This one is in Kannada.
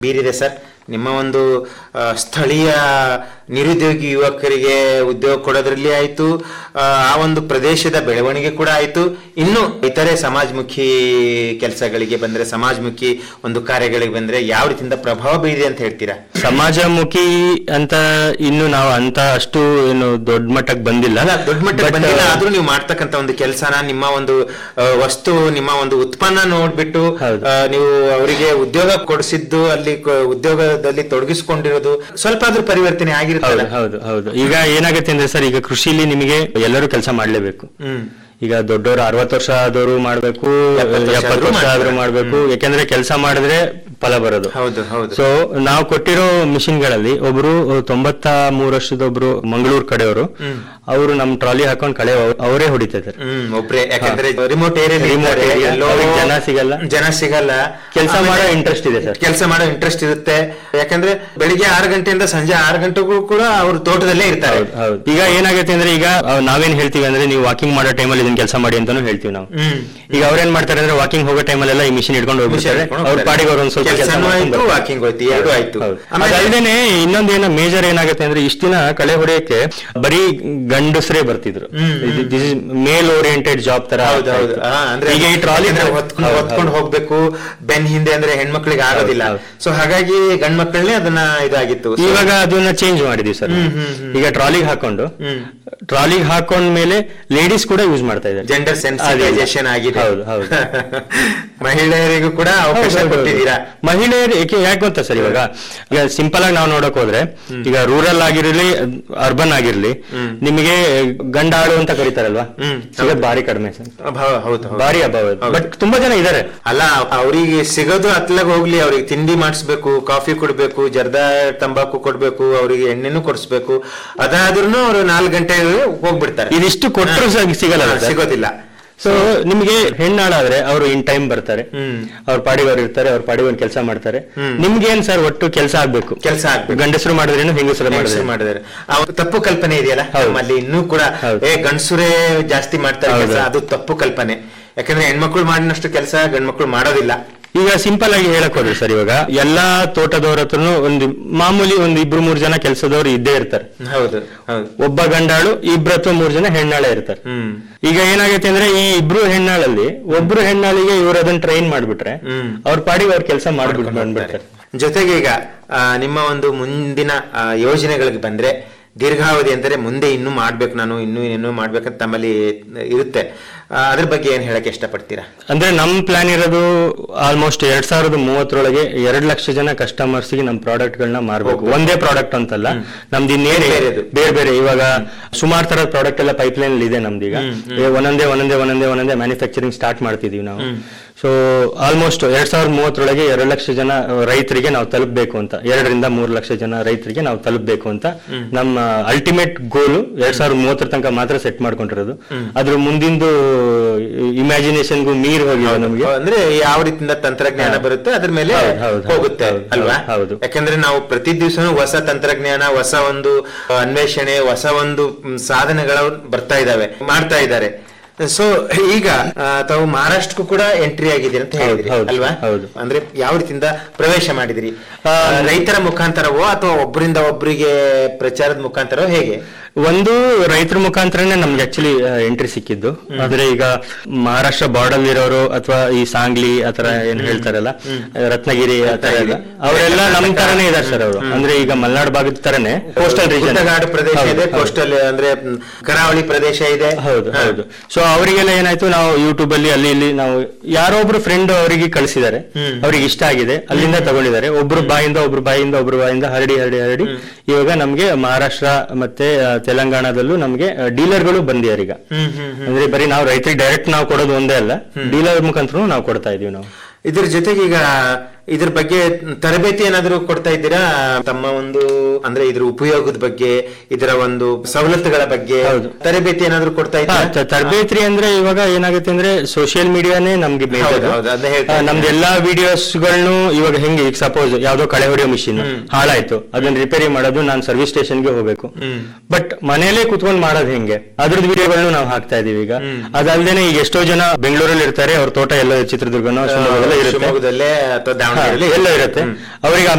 ಬೀರಿದೆ ಸರ್ ನಿಮ್ಮ ಒಂದು ಆ, ಸ್ಥಳೀಯ ನಿರುದ್ಯೋಗಿ ಯುವಕರಿಗೆ ಉದ್ಯೋಗ ಕೊಡೋದ್ರಲ್ಲಿ ಆಯ್ತು ಆ ಆ ಒಂದು ಪ್ರದೇಶದ ಬೆಳವಣಿಗೆ ಕೂಡ ಆಯ್ತು ಇನ್ನು ಇತರೆ ಸಮಾಜಮುಖಿ ಕೆಲಸಗಳಿಗೆ ಬಂದ್ರೆ ಸಮಾಜಮುಖಿ ಒಂದು ಕಾರ್ಯಗಳಿಗೆ ಬಂದ್ರೆ ಯಾವ ರೀತಿಯಿಂದ ಪ್ರಭಾವ ಬೀರಿದೆ ಅಂತ ಹೇಳ್ತೀರಾ ಸಮಾಜಮುಖಿ ಅಂತ ಇನ್ನು ನಾವು ಅಂತ ಅಷ್ಟು ಏನು ದೊಡ್ಡ ಮಟ್ಟಕ್ಕೆ ಬಂದಿಲ್ಲ ಅಲ್ಲ ದೊಡ್ಡ ಮಟ್ಟಕ್ಕೆ But, ಬಂದಿಲ್ಲ ಆದ್ರೂ ನೀವು ಮಾಡ್ತಕ್ಕಂತ ಒಂದು ಕೆಲಸನ ನಿಮ್ಮ ಒಂದು ಆ, ವಸ್ತು ನಿಮ್ಮ ಒಂದು ಉತ್ಪನ್ನ ನೋಡ್ಬಿಟ್ಟು ಹೌದು. ಆ, ನೀವು ಅವರಿಗೆ ಉದ್ಯೋಗ ಕೊಡಿಸಿದ್ದು ಅಲ್ಲಿ ಕ- ಉದ್ಯೋಗದಲ್ಲಿ ತೊಡಗಿಸಿಕೊಂಡಿರೋದು ಸ್ವಲ್ಪ ಆದ್ರೂ ಪರಿವರ್ತನೆ ಹೌದು ಆಗಿರುತ್ತಲ್ಲ ಹೌದು ಹೌದು ಈಗ ಏನಾಗುತ್ತೆ ಅಂದ್ರೆ ಸರ್ ಈಗ ಕೃಷಿಲಿ ನಿಮಗೆ ಎಲ್ಲರೂ ಕೆಲಸ ಮಾಡ್ಲೇಬೇಕು ಹ್ಮ್ ಈಗ ದೊಡ್ಡವರು ಅರವತ್ತು ವರ್ಷ ಆದವರು ಮಾಡ್ಬೇಕು ಎಪ್ಪತ್ತು ವರ್ಷ ಎಪ್ಪತ್ತು ವರ್ಷ ಆದ್ರೂ ಆದ್ರೂ ಮಾಡ್ಬೇಕು ಯಾಕಂದ್ರೆ ಕೆಲಸ ಮಾಡಿದ್ರೆ ಫಲ ಬರೋದು ಹೌದು ಹೌದು ಸೊ ನಾವು ಕೊಟ್ಟಿರೋ ಮಿಷಿನ್ ಗಳಲ್ಲಿ ಒಬ್ರು ತೊಂಬತ್ತ ಮೂರು ವರ್ಷದ ಒಬ್ರು ಮಂಗಳೂರು ಕಡೆಯವರು ಅವರು ನಮ್ ಟ್ರಾಲಿ ಹಾಕೊಂಡ್ ಕಳೆ ಅವ್- ಅವರೇ ಹೊಡಿತಾ ಇದ್ದಾರೆ ಹ್ಮ್ ಒಬ್ರೆ ಯಾಕಂದ್ರೆ ರಿಮೋಟ್ Remote area, ಅವ್ರಿಗೆ ಜನ ಸಿಗಲ್ಲ. ಜನ ಸಿಗಲ್ಲ ಕೆಲ್ಸ ಆಮೇಲೆ ಮಾಡೋ interest ಇದೆ sir. ಕೆಲಸ ಮಾಡೋ ಇಂಟ್ರೆಸ್ಟ್ ಇರುತ್ತೆ ಯಾಕಂದ್ರೆ ಬೆಳಿಗ್ಗೆ ಆರು ಗಂಟೆಯಿಂದ ಸಂಜೆ ಆರು ಗಂಟೆಗೂ ಕೂಡ ಅವ್ರು ತೋಟದಲ್ಲೇ ಇರ್ತಾರೆ ಹೌದು ಹೌದು ಈಗ ಏನಾಗುತ್ತೆ ಅಂದ್ರೆ ಈಗ ಅಹ್, ನಾವೇನ್ ಹೇಳ್ತೀವಿ ಅಂದ್ರೆ ನೀವು ವಾಕಿಂಗ್ ಮಾಡೋ ಟೈಮಲ್ಲಿ ಇದನ್ನ ಕೆಲಸ ಮಾಡಿ ಅಂತಾನು ಹೇಳ್ತೀವಿ ನಾವು ಹ್ಮ್ ಈಗ ಅವ್ರೇನ್ ಮಾಡ್ತಾರೆ ಅಂದ್ರೆ ವಾಕಿಂಗ್ ಹೋಗೋ ಟೈಮಲ್ಲೆಲ್ಲ ಈ ಮಿಷಿನ್ ಇಟ್ಕೊಂಡು ಹೋಗ್ಬಿಡ್ತಾರೆ ಅವ್ರ ಪಾಡಿಗೆ ಅವ್ರು ಒಂದ್ ಸ್ವಲ್ಪ ಕೆಲಸ ಕೆಲ್ಸನೂ ಆಯ್ತು ವಾಕಿಂಗ್ ಹೋಯ್ತು ಎರಡು ಆಯ್ತು ಆಮೇಲೆ ಅದಲ್ದೇನೆ ಇನ್ನೊಂದೇನ ಮೇಜರ್ ಏನಾಗುತ್ತೆ ಅಂದ್ರೆ ಇಷ್ಟ ದಿನ ಕಳೆ ಹೊಡೆಯಕ್ಕೆ ಬರೀ ಗಂಡಸರೇ ಬರ್ತಿದ್ರು this is male oriented job ತರ ಹೌದು ಹೌದು ಆ, ಅಂದ್ರೆ ಈಗ ಈ ಟ್ರಾಲಿ ಹೊತ್ಕೊಂಡು ಹೊತ್ಕೊಂಡು ಹೋಗ್ಬೇಕು ಬೆನ್ ಹಿಂದೆ ಅಂದ್ರೆ ಹೆಣ್ಮಕ್ಳಿಗೆ ಆಗೋದಿಲ್ಲ ಹೌದು. ಸೊ ಹಾಗಾಗಿ ಗಂಡ್ ಮಕ್ಕಳನ್ನೇ ಅದನ್ನ ಇದಾಗಿತ್ತು So, ಇವಾಗ ಅದನ್ನ ಚೇಂಜ್ ಮಾಡಿದೀವಿ ಸರ್ ಈಗ ಟ್ರಾಲಿಗೆ ಹಾಕೊಂಡು ಟ್ರಾಲಿಗೆ ಹಾಕೊಂಡ್ ಮೇಲೆ ಲೇಡೀಸ್ ಕೂಡ ಯೂಸ್ ಮಾಡ್ತಾ ಇದ್ದಾರೆ ಜೆಂಡರ್ ಸೆನ್ಸಿಟೈಸೇಷನ್ ಆಗಿದೆ ಹೌದು, ಹೌದು. ಮಹಿಳೆಯರಿಗೂ ಕೂಡ ಅವಕಾಶ ಹೌದು, ಹೌದು, ಕೊಟ್ಟಿದ್ದೀರಾ ಹೌದು. ಮಹಿಳೆಯರು ಏಕೆ ಯಾಕೆ ಗೊತ್ತಾ ಸರ್ ಇವಾಗ ಈಗ ಸಿಂಪಲ್ ಆಗಿ ನಾವು ನೋಡಕ್ ಹೋದ್ರೆ ಈಗ ರೂರಲ್ ಆಗಿರ್ಲಿ ಅರ್ಬನ್ ಆಗಿರ್ಲಿ ನಿಮಗೆ ಗಂಡಾಳು ಅಂತ ಕರೀತಾರಲ್ವಾ ಹ್ಮ್, ಸಿಗೋದ್ ಭಾರಿ ಕಡಿಮೆ ಸರ್ ಅಭಾವ ಹೌದು ಹೌದು ಭಾರಿ ಅಭಾವ ಬಟ್ ತುಂಬಾ ಜನ ಇದಾರೆ ಅಲ್ಲ ಅವರಿಗೆ ಸಿಗೋದು ಅತ್ಲಾಗ ಹೋಗ್ಲಿ ಅವ್ರಿಗೆ ತಿಂಡಿ ಮಾಡಿಸ್ಬೇಕು ಕಾಫಿ ಕೊಡ್ಬೇಕು ಜರ್ದ ತಂಬಾಕು ಕೊಡ್ಬೇಕು ಅವರಿಗೆ ಎಣ್ಣೆನೂ ಕೊಡಿಸ್ಬೇಕು ಅದಾದ್ರೂ ಅವರು ನಾಲ್ಕು ಗಂಟೆ ಹೋಗ್ಬಿಡ್ತಾರೆ ಇದಿಷ್ಟು ಕೊಟ್ಟರು ಸಿಗಲ್ಲ ಹಾ, ಸಿಗೋದಿಲ್ಲ ಸೊ ನಿಮಗೆ ಹೆಣ್ಣಾಳಾದ್ರೆ ಅವರು ಇನ್ ಟೈಮ್ ಬರ್ತಾರೆ ಹ್ಮ್. ಅವ್ರ ಪಾಡಿಗೆ ಅವ್ರು ಇರ್ತಾರೆ ಅವ್ರ ಪಾಡಿಗೆ ಒಂದು ಕೆಲಸ ಮಾಡ್ತಾರೆ ನಿಮ್ಗೇನ್ ಸರ್ ಒಟ್ಟು ಕೆಲಸ ಆಗ್ಬೇಕು ಕೆಲಸ ಆಗ್ಬೇಕು ಗಂಡಸರು ಮಾಡಿದ್ರೇನು ಹೆಂಗಸರು ಹೆಂಗಸ್ರು ಮಾಡಿದ್ರೆ ಮಾಡಿದ್ದಾರೆ ಅವ್ರ ತಪ್ಪು ಕಲ್ಪನೆ ಇದೆಯಲ್ಲ ಹೌದು. ನಮ್ಮಲ್ಲಿ ಇನ್ನೂ ಕೂಡ ಹೌದು. ಏ ಗಂಡಸುರೇ ಜಾಸ್ತಿ ಮಾಡ್ತಾರೆ ಹೌದು. ಕೆಲಸ ಅದು ತಪ್ಪು ಕಲ್ಪನೆ ಯಾಕಂದ್ರೆ ಹೆಣ್ಮಕ್ಳು ಮಾಡಿನಷ್ಟು ಕೆಲಸ ಗಂಡ್ಮಕ್ಳು ಮಾಡೋದಿಲ್ಲ ಈಗ ಸಿಂಪಲ್ ಆಗಿ ಹೇಳಕ್ ಹೋದ್ರೆ ಸರ್ ಇವಾಗ ಎಲ್ಲಾ ತೋಟದವ್ರ ಹತ್ರನು ಒಂದು ಮಾಮೂಲಿ ಒಂದು ಇಬ್ರು ಮೂರ್ ಜನ ಕೆಲಸದವ್ರು ಇದ್ದೇ ಇರ್ತಾರೆ ಹೌದು ಹೌದು ಒಬ್ಬ ಗಂಡಾಳು ಇಬ್ರು ಅಥವಾ ಮೂರ್ ಜನ ಹೆಣ್ಣಾಳೆ ಇರ್ತಾರೆ ಹ್ಮ್ ಈಗ ಏನಾಗೈತೆ ಅಂದ್ರೆ ಈ ಇಬ್ರು ಹೆಣ್ಣಾಳಲ್ಲಿ ಒಬ್ರು ಹೆಣ್ಣಾಳಿಗೆ ಇವ್ರು ಅದನ್ನ ಟ್ರೈನ್ ಮಾಡ್ಬಿಟ್ರೆ ಹ್ಮ್. ಅವ್ರ ಪಾಡಿಗೆ ಅವ್ರ ಕೆಲಸ ಮಾಡ್ಬಿಟ್ಟು ಬಂದ್ಬಿಡ್ತಾರೆ ಜೊತೆಗೆ ಈಗ ಆ, ನಿಮ್ಮ ಒಂದು ಮುಂದಿನ ಆ, ಯೋಜನೆಗಳಿಗೆ ಬಂದ್ರೆ ದೀರ್ಘಾವಧಿ ಅಂದರೆ ಮುಂದೆ ಇನ್ನೂ ಮಾಡ್ಬೇಕು ನಾನು ಇನ್ನೂ ಇನ್ನೂ ಮಾಡ್ಬೇಕಂತ ತಮ್ಮಲ್ಲಿ ಇರುತ್ತೆ ಆ, ಅದ್ರ ಬಗ್ಗೆ ಏನ್ ಹೇಳಕ್ ಇಷ್ಟಪಡ್ತೀರಾ ಅಂದ್ರೆ ನಮ್ ಪ್ಲಾನ್ ಇರೋದು ಆಲ್ಮೋಸ್ಟ್ ಎರಡ್ ಸಾವಿರದ ಮೂವತ್ತರೊಳಗೆ ಎರಡ್ ಲಕ್ಷ ಜನ ಕಸ್ಟಮರ್ಸ್ ಗೆ ನಮ್ ಪ್ರಾಡಕ್ಟ್ ಗಳನ್ನ ಮಾರ್ಬೇಕು ಒಂದೇ ಪ್ರಾಡಕ್ಟ್ ಅಂತಲ್ಲ ನಮ್ದು ಇನ್ನೇನು ಬೇರೆದು. ಬೇರೆ ಬೇರೆ ಇವಾಗ ಸುಮಾರು ತರದ ಪ್ರಾಡಕ್ಟ್ ಎಲ್ಲ ಪೈಪ್ಲೈನ್ ಇದೆ ನಮ್ದು ಈಗ ಏ, ಒಂದೊಂದೇ ಒಂದೊಂದೇ ಒಂದೊಂದೇ ಒಂದೊಂದೇ ಮ್ಯಾನುಫ್ಯಾಕ್ಚರಿಂಗ್ ಸ್ಟಾರ್ಟ್ ಮಾಡ್ತಿದೀವಿ ನಾವು ಸೊ ಆಲ್ಮೋಸ್ಟ್ ಎರಡ್ ಸಾವಿರದ ಮೂವತ್ತರೊಳಗೆ ಎರಡು ಲಕ್ಷ ಜನ ರೈತರಿಗೆ ನಾವು ತಲುಪಬೇಕು ಅಂತ ಎರಡರಿಂದ ಮೂರು ಲಕ್ಷ ಜನ ರೈತರಿಗೆ ನಾವು ತಲುಪಬೇಕು ಅಂತ ನಮ್ಮ ಅಲ್ಟಿಮೇಟ್ ಗೋಲು ಎರಡ್ ಸಾವಿರದ ಮೂವತ್ತರ ತನಕ ಮಾತ್ರ ಸೆಟ್ ಮಾಡ್ಕೊಂಡಿರೋದು ಅದ್ರ ಮುಂದಿಂದು ಇಮ್ಯಾಜಿನೇಷನ್ಗೂ ಮೀರ್ ಹೋಗಿದೆ ನಮಗೆ ಅಂದ್ರೆ ಯಾವ ರೀತಿಯಿಂದ ತಂತ್ರಜ್ಞಾನ ಬರುತ್ತೆ ಅದ್ರ ಮೇಲೆ ಹೌದು, ಹೌದು, ಹೋಗುತ್ತೆ ಹೌದು, ಅಲ್ವಾ ಹೌದು. ಯಾಕಂದ್ರೆ ನಾವು ಪ್ರತಿ ದಿವಸನೂ ಹೊಸ ತಂತ್ರಜ್ಞಾನ ಹೊಸ ಒಂದು ಅನ್ವೇಷಣೆ ಹೊಸ ಒಂದು ಮ್, ಸಾಧನೆಗಳು ಬರ್ತಾ ಇದಾವೆ ಮಾಡ್ತಾ ಇದ್ದಾರೆ ಸೊ ಈಗ ಆ, ತಾವು ಮಹಾರಾಷ್ಟ್ರಕ್ಕೂ ಕೂಡ ಎಂಟ್ರಿ ಆಗಿದ್ದೀರಿ ಅಂತ ಹೇಳಿದ್ರಿ ಹೌದು, ಅಲ್ವಾ ಹೌದು. ಅಂದ್ರೆ ಯಾವ ರೀತಿಯಿಂದ ಪ್ರವೇಶ ಮಾಡಿದಿರಿ ಆ, ರೈತರ ಮುಖಾಂತರವೋ ಅಥವಾ ಒಬ್ಬರಿಂದ ಒಬ್ಬರಿಗೆ ಪ್ರಚಾರದ ಮುಖಾಂತರವೋ ಹೇಗೆ ಒಂದು ರೈತರ ಮುಖಾಂತರನೇ ನಮ್ಗೆ ಆಕ್ಚುಲಿ ಎಂಟ್ರಿ ಸಿಕ್ಕಿದ್ದು ಆದ್ರೆ ಈಗ ಮಹಾರಾಷ್ಟ್ರ ಬಾರ್ಡರ್ ಇರೋರು ಅಥವಾ ಈ ಸಾಂಗ್ಲಿ ಆತರ ಏನ್ ಹೇಳ್ತಾರಲ್ಲ ರತ್ನಗಿರಿ ಆತರ ಎಲ್ಲ ಅವರೆಲ್ಲ ನಮ್ ತರನೇ ಇದಾರೆ ಸರ್ ಅವರು ಅಂದ್ರೆ ಈಗ ಮಲ್ನಾಡ್ ಭಾಗದ ತರನೇ ಕೋಸ್ಟಲ್ ರೀಜನ್ ಗುಡ್ಡಗಾಡು ಪ್ರದೇಶ ಇದೆ ಕೋಸ್ಟಲ್ ಅಂದ್ರೆ ಮ್, ಕರಾವಳಿ ಪ್ರದೇಶ ಇದೆ ಹೌದು ಹೌದು ಸೊ ಅವರಿಗೆಲ್ಲ ಏನಾಯ್ತು ನಾವು ಯೂಟ್ಯೂಬ್ ಅಲ್ಲಿ ಅಲ್ಲಿ ಇಲ್ಲಿ ನಾವು ಯಾರೋ ಒಬ್ರು ಫ್ರೆಂಡ್ ಅವರಿಗೆ ಕಳಿಸಿದ್ದಾರೆ ಅವ್ರಿಗೆ ಇಷ್ಟ ಆಗಿದೆ ಅಲ್ಲಿಂದ ತಗೊಂಡಿದ್ದಾರೆ ಒಬ್ರು ಬಾಯಿಂದ ಒಬ್ರು ಬಾಯಿಂದ ಒಬ್ರು ಬಾಯಿಂದ ಹರಡಿ ಹರಡಿ ಹರಡಿ ಇವಾಗ ನಮ್ಗೆ ಮಹಾರಾಷ್ಟ್ರ ಮತ್ತೆ ಆ, ತೆಲಂಗಾಣದಲ್ಲೂ ನಮ್ಗೆ ಡೀಲರ್ಗಳು ಬಂದಿದ್ದಾರೆ ಈಗ ಹ್ಮ್ ಹ್ಮ್ ಅಂದ್ರೆ ಬರೀ ನಾವು ರೈತರಿಗೆ ಡೈರೆಕ್ಟ್ ನಾವು ಕೊಡೋದು ಒಂದೇ ಅಲ್ಲ ಡೀಲರ್ ಮುಖಾಂತರ ನಾವು ಕೊಡ್ತಾ ಇದೀವಿ ನಾವು ಇದ್ರ ಜೊತೆಗೆ ಈಗ ಇದ್ರ ಬಗ್ಗೆ ತರಬೇತಿ ಏನಾದ್ರು ಕೊಡ್ತಾ ಇದ್ದೀರಾ ತಮ್ಮ ಒಂದು ಅಂದ್ರೆ ಇದ್ರ ಉಪಯೋಗದ ಬಗ್ಗೆ ಇದರ ಒಂದು ಸವಲತ್ತುಗಳ ಬಗ್ಗೆ ಹೌದು. ತರಬೇತಿ ಏನಾದ್ರು ಕೊಡ್ತಾ ಹಾ, ಇದ್ದೀರಾ ತ- ತರಬೇತಿ ಅಂದ್ರೆ ಇವಾಗ ಏನಾಗುತ್ತೆ ಅಂದ್ರೆ ಸೋಷಿಯಲ್ ಮೀಡಿಯಾನೇ ನಮ್ಗೆ major. ಹೌದು, ಹೌದು, ಅದ್ನೇ ಹೇಳ್ತಾ ಆ, ಇದ್ದೀನಿ. ನಮ್ದು ಎಲ್ಲಾ ವಿಡಿಯೋಸ್ ಗಳನ್ನು ಇವಾಗ ಹೆಂಗೆ ಈಗ ಸಪೋಸ್ ಯಾವ್ದೋ ಕಳೆ ಹೊಡೆಯೋ ಮಿಷಿನ್ ಹಾಳಾಯ್ತು ಅದನ್ನ ರಿಪೇರಿ ಮಾಡೋದು ನಾನು ಸರ್ವಿಸ್ ಸ್ಟೇಷನ್ಗೆ ಹೋಗ್ಬೇಕು ಬಟ್ ಮನೆಯಲ್ಲೇ ಕುತ್ಕೊಂಡು ಮಾಡೋದು ಹೆಂಗೆ ಅದ್ರದ್ದು ವಿಡಿಯೋಗಳನ್ನು ನಾವು ಹಾಕ್ತಾ ಇದೀವಿ ಈಗ ಅದಲ್ದೇನೆ ಈಗ ಎಷ್ಟೋ ಜನ ಬೆಂಗಳೂರಲ್ಲಿ ಇರ್ತಾರೆ ಅವ್ರ ತೋಟ ಎಲ್ಲ ಚಿತ್ರದುರ್ಗನೋ ಶಿವಮೊಗ್ಗದಲ್ಲೋ ಇರುತ್ತೆ ಶಿವಮೊಗ್ಗದಲ್ಲೇ ಅಥವಾ ದಾವಣಗೆರೆ ದಾವಣಗೆರೆಯಲ್ಲಿ ಎಲ್ಲ ಇರುತ್ತೆ ಅವರಿಗೆ ಆ